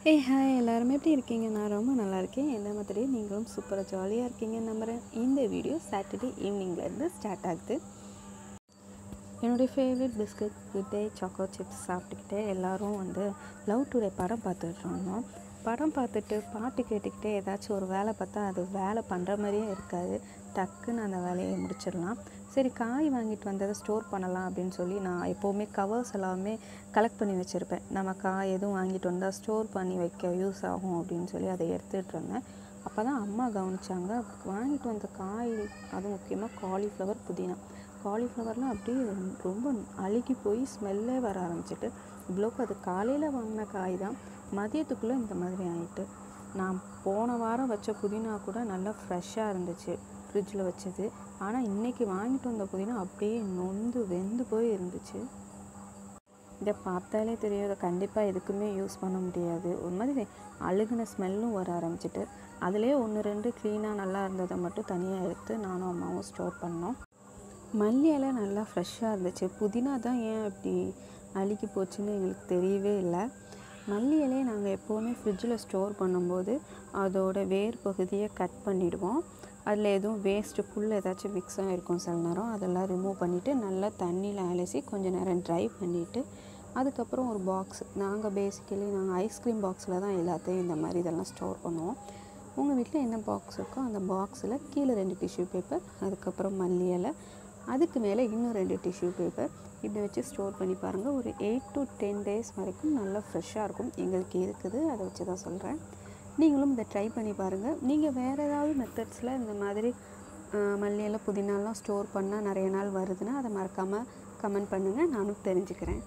ஏய் ஹாய் எல்லாருமே எப்படி இருக்கீங்க நான் ரொம்ப நல்லா இருக்கேன் என்ன மாதிரி நீங்களும் சூப்பராக ஜாலியாக இருக்கீங்கன்னு நம்புகிறேன் இந்த வீடியோ சாட்டர்டே ஈவினிங்லேருந்து ஸ்டார்ட் ஆகுது என்னுடைய ஃபேவரட் பிஸ்கட் கிட்டே சாக்கோ சிப்ஸ் சாப்பிட்டுக்கிட்டே எல்லோரும் வந்து லவ் டுடே படம் பார்த்துட்டு இருந்தோம் படம் பார்த்துட்டு பாட்டு கேட்டுக்கிட்டே ஏதாச்சும் ஒரு வேலை பார்த்தா அது வேலை பண்ணுற மாதிரியே இருக்காது டக்குன்னு அந்த வேலையை முடிச்சிடலாம் சரி காய் வாங்கிட்டு வந்ததை ஸ்டோர் பண்ணலாம் அப்படின்னு சொல்லி நான் எப்போவுமே கவர்ஸ் எல்லாமே கலெக்ட் பண்ணி வச்சுருப்பேன் நம்ம காய் எதுவும் வாங்கிட்டு வந்தால் ஸ்டோர் பண்ணி வைக்க யூஸ் ஆகும் அப்படின்னு சொல்லி அதை எடுத்துகிட்டு இருந்தேன் அப்போ தான் அம்மா கவனிச்சாங்க வாங்கிட்டு வந்த காய் அதுவும் முக்கியமாக காலிஃப்ளவர் புதினா காலிஃப்ளவர்லாம் அப்படியே ரொம்ப அழுகி போய் ஸ்மெல்லே வர ஆரம்பிச்சிட்டு இவ்வளோக்கு அது காலையில் வாங்கின காய் தான் மதியத்துக்குள்ளே இந்த மாதிரி ஆயிட்டு நான் போன வாரம் வச்ச புதினா கூட நல்லா ஃப்ரெஷ்ஷாக இருந்துச்சு ஃப்ரிட்ஜில் வச்சது ஆனால் இன்றைக்கி வாங்கிட்டு வந்த புதினா அப்படியே நொந்து வெந்து போய் இருந்துச்சு இதை பார்த்தாலே தெரியும் இதை கண்டிப்பாக எதுக்குமே யூஸ் பண்ண முடியாது ஒரு மாதிரி அழுகுன ஸ்மெல்லும் வர ஆரம்பிச்சிட்டு அதிலே ஒன்று ரெண்டு க்ளீனாக நல்லா இருந்ததை மட்டும் தனியாக எடுத்து நானும் அம்மாவும் ஸ்டோர் பண்ணோம் மல்லி இலை நல்லா ஃப்ரெஷ்ஷாக இருந்துச்சு புதினா தான் ஏன் அப்படி அழுகி போச்சுன்னு எங்களுக்கு தெரியவே இல்லை மல்லி இலையை நாங்கள் எப்போவுமே ஃப்ரிட்ஜில் ஸ்டோர் பண்ணும்போது அதோட வேர் பகுதியை கட் பண்ணிவிடுவோம் அதில் எதுவும் வேஸ்ட்டு புல் ஏதாச்சும் மிக்ஸாக இருக்கும் சில நேரம் அதெல்லாம் ரிமூவ் பண்ணிவிட்டு நல்லா தண்ணியில் அலசி கொஞ்சம் நேரம் ட்ரை பண்ணிவிட்டு அதுக்கப்புறம் ஒரு பாக்ஸ் நாங்கள் பேசிக்கலி நாங்கள் ஐஸ்கிரீம் பாக்ஸில் தான் எல்லாத்தையும் இந்த மாதிரி இதெல்லாம் ஸ்டோர் பண்ணுவோம் உங்கள் வீட்டில் என்ன பாக்ஸ் இருக்கோ அந்த பாக்ஸில் கீழே ரெண்டு டிஷ்யூ பேப்பர் அதுக்கப்புறம் மல்லி இலை அதுக்கு மேலே இன்னும் ரெண்டு டிஷ்யூ பேப்பர் இப்படி வச்சு ஸ்டோர் பண்ணி பாருங்கள் ஒரு எயிட் டு டென் டேஸ் வரைக்கும் நல்லா ஃப்ரெஷ்ஷாக இருக்கும் எங்களுக்கு இருக்குது அதை வச்சு தான் சொல்கிறேன் நீங்களும் இதை ட்ரை பண்ணி பாருங்கள் நீங்கள் வேறு ஏதாவது மெத்தட்ஸில் இந்த மாதிரி மல்லியெல்லாம் புதினாலாம் ஸ்டோர் பண்ணால் நிறைய நாள் வருதுன்னா அதை மறக்காமல் கமெண்ட் பண்ணுங்கள் நானும் தெரிஞ்சுக்கிறேன்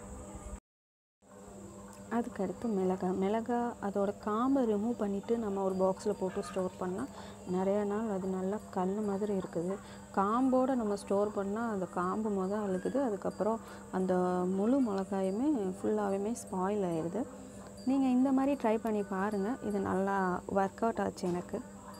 அதுக்கடுத்து மிளகா மிளகா அதோட காம்பை ரிமூவ் பண்ணிவிட்டு நம்ம ஒரு பாக்ஸில் போட்டு ஸ்டோர் பண்ணால் நிறைய நாள் அது நல்லா கல் மாதிரி இருக்குது காம்போடு நம்ம ஸ்டோர் பண்ணால் அந்த காம்பு மொதல் அழுகுது அதுக்கப்புறம் அந்த முழு மிளகாயுமே ஃபுல்லாகவே ஸ்பாயில் ஆயிடுது நீங்கள் இந்த மாதிரி ட்ரை பண்ணி பாருங்கள் இது நல்லா ஒர்க் அவுட் ஆச்சு எனக்கு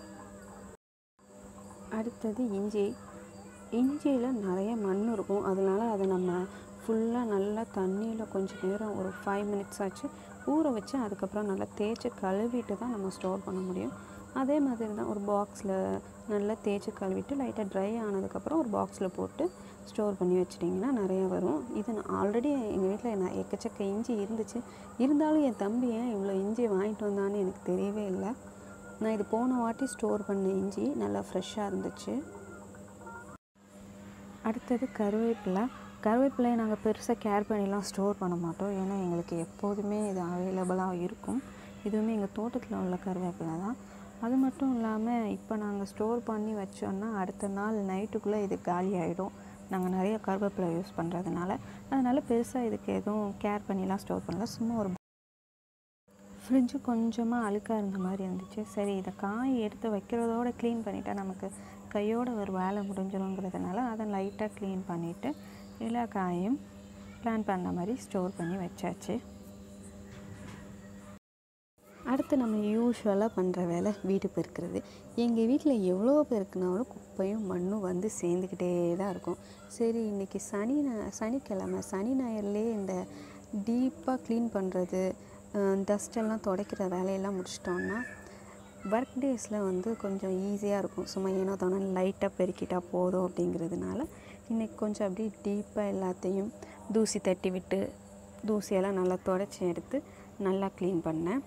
அடுத்தது இஞ்சி இஞ்சியில் நிறைய மண் இருக்கும் அதனால அதை நம்ம ஃபுல்லாக நல்லா தண்ணியில் கொஞ்சம் நேரம் ஒரு ஃபைவ் மினிட்ஸ் ஆச்சு ஊற வச்சு அதுக்கப்புறம் நல்லா தேய்ச்சி கழுவிட்டு தான் நம்ம ஸ்டோர் பண்ண முடியும் அதே மாதிரி தான் ஒரு பாக்ஸில் நல்லா தேய்ச்சி கழுவிட்டு லைட்டாக ட்ரை ஆனதுக்கப்புறம் ஒரு பாக்ஸில் போட்டு ஸ்டோர் பண்ணி வச்சிட்டிங்கன்னா நிறைய வரும் இது நான் ஆல்ரெடி எங்கள் வீட்டில் நான் எக்கச்சக்க இஞ்சி இருந்துச்சு இருந்தாலும் என் தம்பி ஏன் இவ்வளோ இஞ்சி வாங்கிட்டு வந்தான்னு எனக்கு தெரியவே இல்லை நான் இது போன வாட்டி ஸ்டோர் பண்ண இஞ்சி நல்லா ஃப்ரெஷ்ஷாக இருந்துச்சு அடுத்தது கருவேப்பிலை கருவேப்பிலையை நாங்கள் பெருசாக கேர் பண்ணிலாம் ஸ்டோர் பண்ண மாட்டோம் ஏன்னா எங்களுக்கு எப்போதுமே இது அவைலபிளாக இருக்கும் இதுவுமே எங்கள் தோட்டத்தில் உள்ள கருவேப்பிலை தான் அது மட்டும் இல்லாமல் இப்போ நாங்கள் ஸ்டோர் பண்ணி வச்சோன்னா அடுத்த நாள் நைட்டுக்குள்ளே இது காலி ஆகிடும் நாங்கள் நிறைய கருவேப்பிலை யூஸ் பண்ணுறதுனால அதனால் பெருசாக இதுக்கு எதுவும் கேர் பண்ணிலாம் ஸ்டோர் பண்ணல சும்மா ஒரு ஃப்ரிட்ஜு கொஞ்சமாக அழுக்காக இருந்த மாதிரி இருந்துச்சு சரி இதை காய் எடுத்து வைக்கிறதோட க்ளீன் பண்ணிட்டா நமக்கு கையோட ஒரு வேலை முடிஞ்சிருங்கிறதுனால அதை லைட்டாக க்ளீன் பண்ணிவிட்டு எல்லா காயும் பிளான் பண்ண மாதிரி ஸ்டோர் பண்ணி வச்சாச்சு அடுத்து நம்ம யூஸ்வலாக பண்ணுற வேலை வீடு பெருக்கிறது எங்கள் வீட்டில் எவ்வளோ பெருக்குனாலும் குப்பையும் மண்ணும் வந்து சேர்ந்துக்கிட்டே தான் இருக்கும் சரி இன்றைக்கி சனி சனிக்கிழமை சனி ஞாயிறுலேயே இந்த டீப்பாக க்ளீன் பண்ணுறது டஸ்டெல்லாம் துடைக்கிற வேலையெல்லாம் முடிச்சிட்டோன்னா ஒர்க் டேஸில் வந்து கொஞ்சம் ஈஸியாக இருக்கும் சும்மா ஏனோ தானே லைட்டாக பெருக்கிட்டால் போதும் அப்படிங்கிறதுனால இன்றைக்கி கொஞ்சம் அப்படியே டீப்பாக எல்லாத்தையும் தூசி தட்டி விட்டு தூசியெல்லாம் நல்லா துடைச்சி எடுத்து நல்லா க்ளீன் பண்ணேன்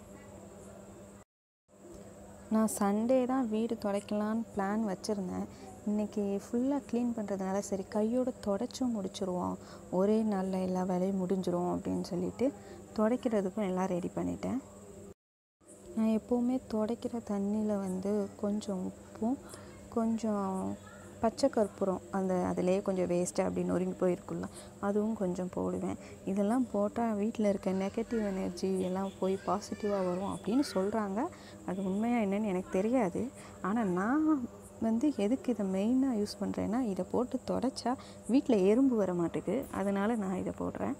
நான் சண்டே தான் வீடு துடைக்கலான்னு பிளான் வச்சுருந்தேன் இன்றைக்கி ஃபுல்லாக க்ளீன் பண்ணுறதுனால சரி கையோடு தொடச்சும் முடிச்சிருவோம் ஒரே நாளில் எல்லா வேலையும் முடிஞ்சிரும் அப்படின்னு சொல்லிட்டு துடைக்கிறதுக்கும் எல்லாம் ரெடி பண்ணிட்டேன் நான் எப்போவுமே துடைக்கிற தண்ணியில் வந்து கொஞ்சம் உப்பும் கொஞ்சம் பச்சை கற்பூரம் அந்த அதிலே கொஞ்சம் வேஸ்ட்டு அப்படி நொறுங்கி போயிருக்குல்ல அதுவும் கொஞ்சம் போடுவேன் இதெல்லாம் போட்டால் வீட்டில் இருக்க நெகட்டிவ் எனர்ஜி எல்லாம் போய் பாசிட்டிவாக வரும் அப்படின்னு சொல்கிறாங்க அது உண்மையாக என்னன்னு எனக்கு தெரியாது ஆனால் நான் வந்து எதுக்கு இதை மெயினாக யூஸ் பண்ணுறேன்னா இதை போட்டு தொடச்சா வீட்டில் எறும்பு வர மாட்டேங்குது அதனால் நான் இதை போடுறேன்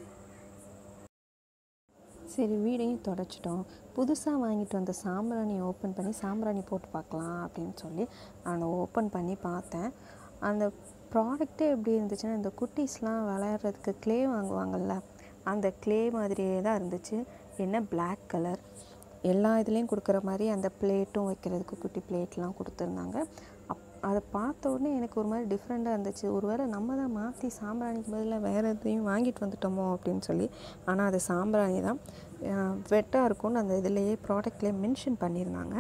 சரி வீடையும் தொடச்சிட்டோம் புதுசாக வாங்கிட்டு வந்த சாம்பிராணி ஓப்பன் பண்ணி சாம்பிராணி போட்டு பார்க்கலாம் அப்படின்னு சொல்லி நான் ஓப்பன் பண்ணி பார்த்தேன் அந்த ப்ராடக்ட்டே எப்படி இருந்துச்சுன்னா இந்த குட்டீஸ்லாம் விளையாடுறதுக்கு க்ளே வாங்குவாங்கள்ல அந்த க்ளே மாதிரியே தான் இருந்துச்சு என்ன Black கலர் எல்லா இதுலேயும் கொடுக்குற மாதிரி அந்த பிளேட்டும் வைக்கிறதுக்கு குட்டி பிளேட்லாம் கொடுத்துருந்தாங்க அப் அதை பார்த்த உடனே எனக்கு ஒரு மாதிரி டிஃப்ரெண்ட்டாக இருந்துச்சு ஒருவேளை நம்ம தான் மாற்றி சாம்பிராணிக்கு பதிலாக வேறு எதையும் வாங்கிட்டு வந்துட்டோமோ அப்படின்னு சொல்லி ஆனால் அது சாம்பிராணி தான் வெட்டாக இருக்கும்னு அந்த இதுலேயே ப்ராடக்ட்லேயே மென்ஷன் பண்ணியிருந்தாங்க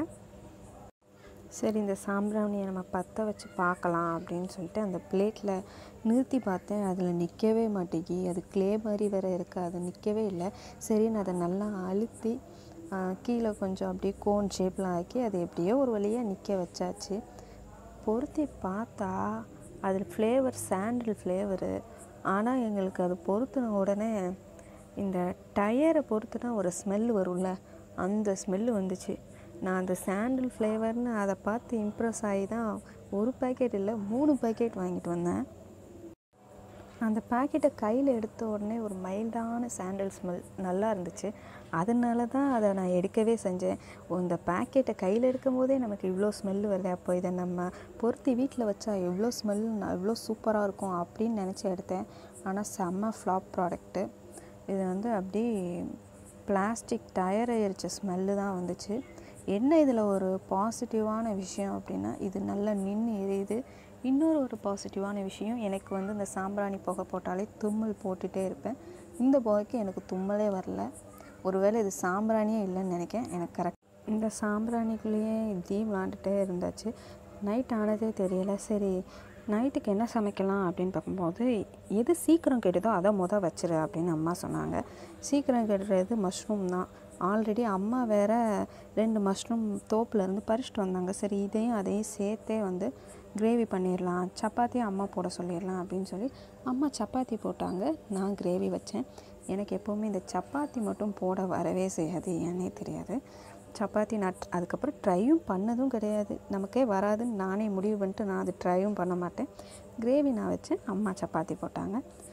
சரி இந்த சாம்பிராணியை நம்ம பற்ற வச்சு பார்க்கலாம் அப்படின்னு சொல்லிட்டு அந்த பிளேட்டில் நிறுத்தி பார்த்தேன் அதில் நிற்கவே மாட்டேங்கி அது க்ளே மாதிரி வேறு இருக்குது அது நிற்கவே இல்லை சரின்னு அதை நல்லா அழுத்தி ஆ, கீழே கொஞ்சம் அப்படியே கோன் ஷேப்பில் ஆக்கி அதை எப்படியோ ஒரு வழியாக நிற்க வச்சாச்சு பொருத்தி பார்த்தா அதில் ஃப்ளேவர் சாண்டில் ஃப்ளேவரு ஆனால் எங்களுக்கு அது பொருத்தின உடனே இந்த டயரை பொறுத்துனா ஒரு ஸ்மெல் வரும்ல அந்த ஸ்மெல்லு வந்துச்சு நான் அந்த சாண்டில் ஃப்ளேவர்னு அதை பார்த்து இம்ப்ரெஸ் ஆகி தான் ஒரு பாக்கெட் இல்லை மூணு பாக்கெட் வாங்கிட்டு வந்தேன் அந்த பாக்கெட்டை கையில் எடுத்த உடனே ஒரு மைல்டான சாண்டல் ஸ்மெல் நல்லா இருந்துச்சு அதனால தான் அதை நான் எடுக்கவே செஞ்சேன் ஓ, இந்த பாக்கெட்டை கையில் எடுக்கும் போதே நமக்கு இவ்வளோ ஸ்மெல் வருது அப்போ இதை நம்ம பொருத்தி வீட்டில் வச்சா எவ்வளோ ஸ்மெல் எவ்வளோ சூப்பராக இருக்கும் அப்படின்னு நினச்சி எடுத்தேன் ஆனால் செம்ம ஃப்ளாப் ப்ராடக்ட்டு இது வந்து அப்படியே பிளாஸ்டிக் டயர் எரிச்ச ஸ்மெல்லு தான் வந்துச்சு என்ன இதில் ஒரு பாசிட்டிவான விஷயம் அப்படின்னா இது நல்லா நின்று எரியுது இன்னொரு ஒரு பாசிட்டிவான விஷயம் எனக்கு வந்து இந்த சாம்பிராணி புகை போட்டாலே தும்மல் போட்டுகிட்டே இருப்பேன் இந்த புகைக்கு எனக்கு தும்மலே வரல ஒருவேளை இது சாம்பிராணியே இல்லைன்னு நினைக்கிறேன் எனக்கு கரெக்ட் இந்த சாம்பிராணிக்குள்ளேயே இப்படி விளாண்டுட்டே இருந்தாச்சு நைட் ஆனதே தெரியல சரி நைட்டுக்கு என்ன சமைக்கலாம் அப்படின்னு பார்க்கும்போது எது சீக்கிரம் கெடுதோ அதை மொதல் வச்சிரு அப்படின்னு அம்மா சொன்னாங்க சீக்கிரம் கெடுறது மஷ்ரூம் தான் ஆல்ரெடி அம்மா வேற ரெண்டு மஷ்ரூம் தோப்புலேருந்து பறிச்சிட்டு வந்தாங்க சரி இதையும் அதையும் சேர்த்தே வந்து கிரேவி பண்ணிடலாம் சப்பாத்தி அம்மா போட சொல்லிடலாம் அப்படின்னு சொல்லி அம்மா சப்பாத்தி போட்டாங்க நான் கிரேவி வச்சேன் எனக்கு எப்போவுமே இந்த சப்பாத்தி மட்டும் போட வரவே செய்யாது ஏன்னே தெரியாது சப்பாத்தி நான் ட்- அதுக்கப்புறம் ட்ரையும் பண்ணதும் கிடையாது நமக்கே வராதுன்னு நானே முடிவு பண்ணிட்டு நான் அது ட்ரையும் பண்ண மாட்டேன் கிரேவி நான் வச்சேன் அம்மா சப்பாத்தி போட்டாங்க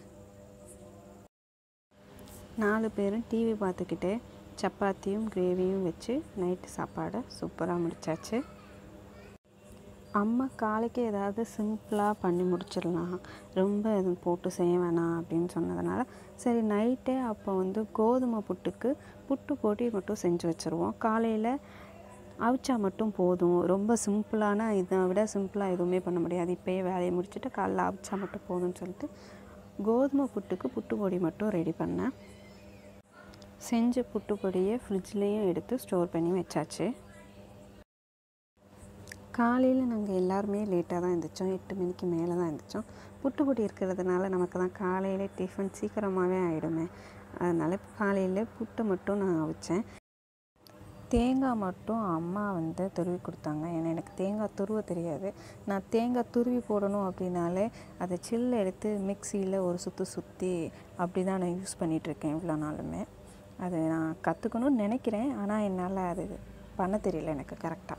நாலு பேரும் டிவி பார்த்துக்கிட்டு சப்பாத்தியும் கிரேவியும் வச்சு நைட்டு சாப்பாடை சூப்பராக முடிச்சாச்சு அம்மா காலைக்கு ஏதாவது சிம்பிளாக பண்ணி முடிச்சிடலாம் ரொம்ப எதுவும் போட்டு செய்ய வேணாம் அப்படின்னு சொன்னதுனால சரி நைட்டே அப்போ வந்து கோதுமை புட்டுக்கு புட்டு போட்டி மட்டும் செஞ்சு வச்சுருவோம் காலையில் அவிச்சா மட்டும் போதும் ரொம்ப சிம்பிளான இதை விட சிம்பிளாக எதுவுமே பண்ண முடியாது இப்போயே வேலையை முடிச்சுட்டு காலைல அவிச்சா மட்டும் போதும்னு சொல்லிட்டு கோதுமை புட்டுக்கு புட்டு பொடி மட்டும் ரெடி பண்ணேன் செஞ்ச புட்டு பொடியை ஃப்ரிட்ஜ்லேயும் எடுத்து ஸ்டோர் பண்ணி வச்சாச்சு காலையில் நாங்கள் எல்லாருமே லேட்டாக தான் எழுந்திரிச்சோம் எட்டு மணிக்கு மேலே தான் எழுந்திரிச்சோம் புட்டுப்பொடி இருக்கிறதுனால நமக்கு தான் காலையில் டிஃபன் சீக்கிரமாகவே ஆகிடுமே அதனால் காலையில் புட்டை மட்டும் நான் அவிச்சேன் தேங்காய் மட்டும் அம்மா வந்து துருவி கொடுத்தாங்க ஏன்னா எனக்கு தேங்காய் துருவ தெரியாது நான் தேங்காய் துருவி போடணும் அப்படின்னாலே அதை சில்ல எடுத்து மிக்சியில் ஒரு சுற்று சுற்றி அப்படி தான் நான் யூஸ் பண்ணிகிட்ருக்கேன் இவ்வளோ நாளுமே அது நான் கற்றுக்கணும்னு நினைக்கிறேன் ஆனால் என்னால் அது பண்ண தெரியல எனக்கு கரெக்டாக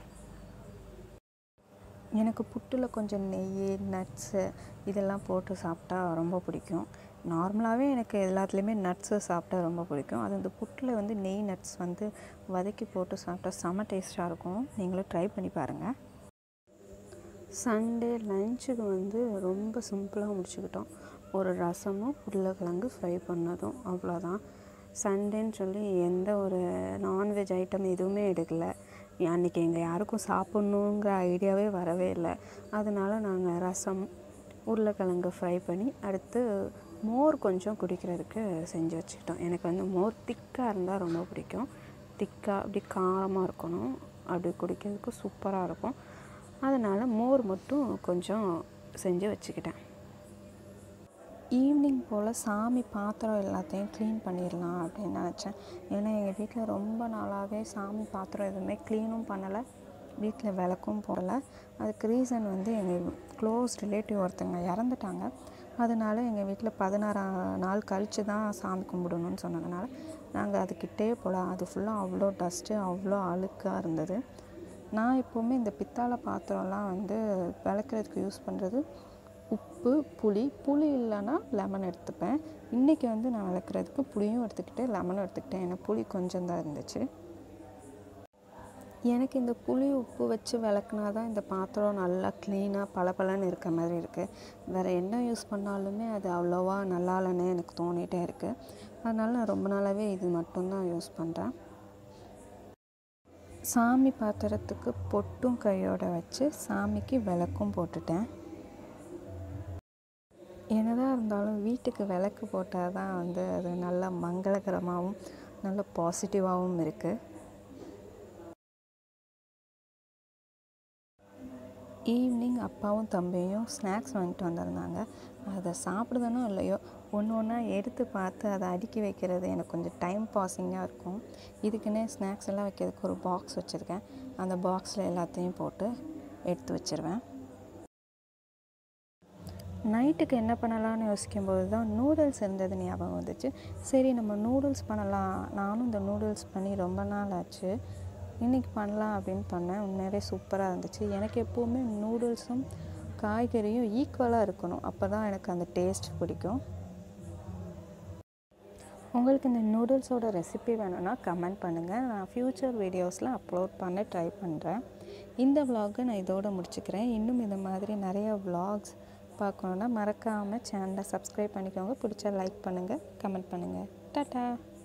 எனக்கு புட்டில் கொஞ்சம் நெய் நட்ஸு இதெல்லாம் போட்டு சாப்பிட்டா ரொம்ப பிடிக்கும் நார்மலாகவே எனக்கு எல்லாத்துலேயுமே நட்ஸு சாப்பிட்டா ரொம்ப பிடிக்கும் அது அந்த புட்டில் வந்து நெய் நட்ஸ் வந்து வதக்கி போட்டு சாப்பிட்டா செம்ம டேஸ்ட்டாக இருக்கும் நீங்களும் ட்ரை பண்ணி பாருங்கள் சண்டே லஞ்சுக்கு வந்து ரொம்ப சிம்பிளாக முடிச்சுக்கிட்டோம் ஒரு ரசமும் உருளைக்கிழங்கு ஃப்ரை பண்ணதும் அவ்வளோதான் சண்டேன்னு சொல்லி எந்த ஒரு நான்வெஜ் ஐட்டம் எதுவுமே எடுக்கல அன்றைக்கி எங்கள் யாருக்கும் சாப்பிட்ணுங்கிற ஐடியாவே வரவே இல்லை அதனால நாங்கள் ரசம் உருளைக்கிழங்கு ஃப்ரை பண்ணி அடுத்து மோர் கொஞ்சம் குடிக்கிறதுக்கு செஞ்சு வச்சுக்கிட்டோம் எனக்கு வந்து மோர் திக்காக இருந்தால் ரொம்ப பிடிக்கும் திக்காக அப்படி காரமாக இருக்கணும் அப்படி குடிக்கிறதுக்கு சூப்பராக இருக்கும் அதனால் மோர் மட்டும் கொஞ்சம் செஞ்சு வச்சுக்கிட்டேன் ஈவினிங் போல் சாமி பாத்திரம் எல்லாத்தையும் க்ளீன் பண்ணிடலாம் அப்படின்னு நினச்சேன் ஏன்னா எங்கள் வீட்டில் ரொம்ப நாளாகவே சாமி பாத்திரம் எதுவுமே க்ளீனும் பண்ணலை வீட்டில் விளக்கும் போடலை அதுக்கு ரீசன் வந்து எங்கள் க்ளோஸ் ரிலேட்டிவ் ஒருத்தங்க இறந்துட்டாங்க அதனால எங்கள் வீட்டில் பதினாறாம் நாள் கழித்து தான் சாமி கும்பிடணும்னு சொன்னதுனால நாங்கள் அதுக்கிட்டே போல அது ஃபுல்லாக அவ்வளோ டஸ்ட்டு அவ்வளோ அழுக்காக இருந்தது நான் எப்போவுமே இந்த பித்தளை பாத்திரம்லாம் வந்து விளக்குறதுக்கு யூஸ் பண்ணுறது உப்பு புளி புளி இல்லைன்னா லெமன் எடுத்துப்பேன் இன்றைக்கி வந்து நான் விளக்குறதுக்கு புளியும் எடுத்துக்கிட்டேன் லெமனும் எடுத்துக்கிட்டேன் ஏன்னா புளி கொஞ்சம் தான் இருந்துச்சு எனக்கு இந்த புளி உப்பு வச்சு விளக்குனா தான் இந்த பாத்திரம் நல்லா க்ளீனாக பளபளன்னு இருக்க மாதிரி இருக்குது வேறு என்ன யூஸ் பண்ணாலுமே அது அவ்வளோவா நல்லா இல்லைன்னு எனக்கு தோணிகிட்டே இருக்குது அதனால நான் ரொம்ப நாளாகவே இது மட்டும்தான் யூஸ் பண்ணுறேன் சாமி பாத்திரத்துக்கு பொட்டும் கையோட வச்சு சாமிக்கு விளக்கும் போட்டுட்டேன் என்னதான் இருந்தாலும் வீட்டுக்கு விளக்கு போட்டால் தான் வந்து அது நல்லா மங்களகரமாகவும் நல்ல பாசிட்டிவாகவும் இருக்குது ஈவினிங் அப்பாவும் தம்பியும் ஸ்நாக்ஸ் வாங்கிட்டு வந்திருந்தாங்க அதை சாப்பிடுதனோ இல்லையோ ஒன்று ஒன்றா எடுத்து பார்த்து அதை அடுக்கி வைக்கிறது எனக்கு கொஞ்சம் டைம் பாஸிங்காக இருக்கும் இதுக்குன்னே ஸ்நாக்ஸ் எல்லாம் வைக்கிறதுக்கு ஒரு பாக்ஸ் வச்சுருக்கேன் அந்த பாக்ஸில் எல்லாத்தையும் போட்டு எடுத்து வச்சுருவேன் நைட்டுக்கு என்ன பண்ணலாம்னு யோசிக்கும்போது தான் நூடுல்ஸ் இருந்தது ஞாபகம் வந்துச்சு சரி நம்ம நூடுல்ஸ் பண்ணலாம் நானும் இந்த நூடுல்ஸ் பண்ணி ரொம்ப நாள் ஆச்சு இன்றைக்கி பண்ணலாம் அப்படின்னு பண்ணேன் உண்மையாகவே சூப்பராக இருந்துச்சு எனக்கு எப்போவுமே நூடுல்ஸும் காய்கறியும் ஈக்குவலாக இருக்கணும் அப்போ தான் எனக்கு அந்த டேஸ்ட் பிடிக்கும் உங்களுக்கு இந்த நூடுல்ஸோட ரெசிபி வேணும்னா கமெண்ட் பண்ணுங்கள் நான் ஃப்யூச்சர் வீடியோஸில் அப்லோட் பண்ண ட்ரை பண்ணுறேன் இந்த விலாகை நான் இதோட முடிச்சுக்கிறேன் இன்னும் இந்த மாதிரி நிறைய விலாக்ஸ் பார்க்கணுன்னா மறக்காமல் சேனலை சப்ஸ்கிரைப் பண்ணிக்கோங்க பிடிச்சா லைக் பண்ணுங்கள் கமெண்ட் பண்ணுங்கள் டாட்டா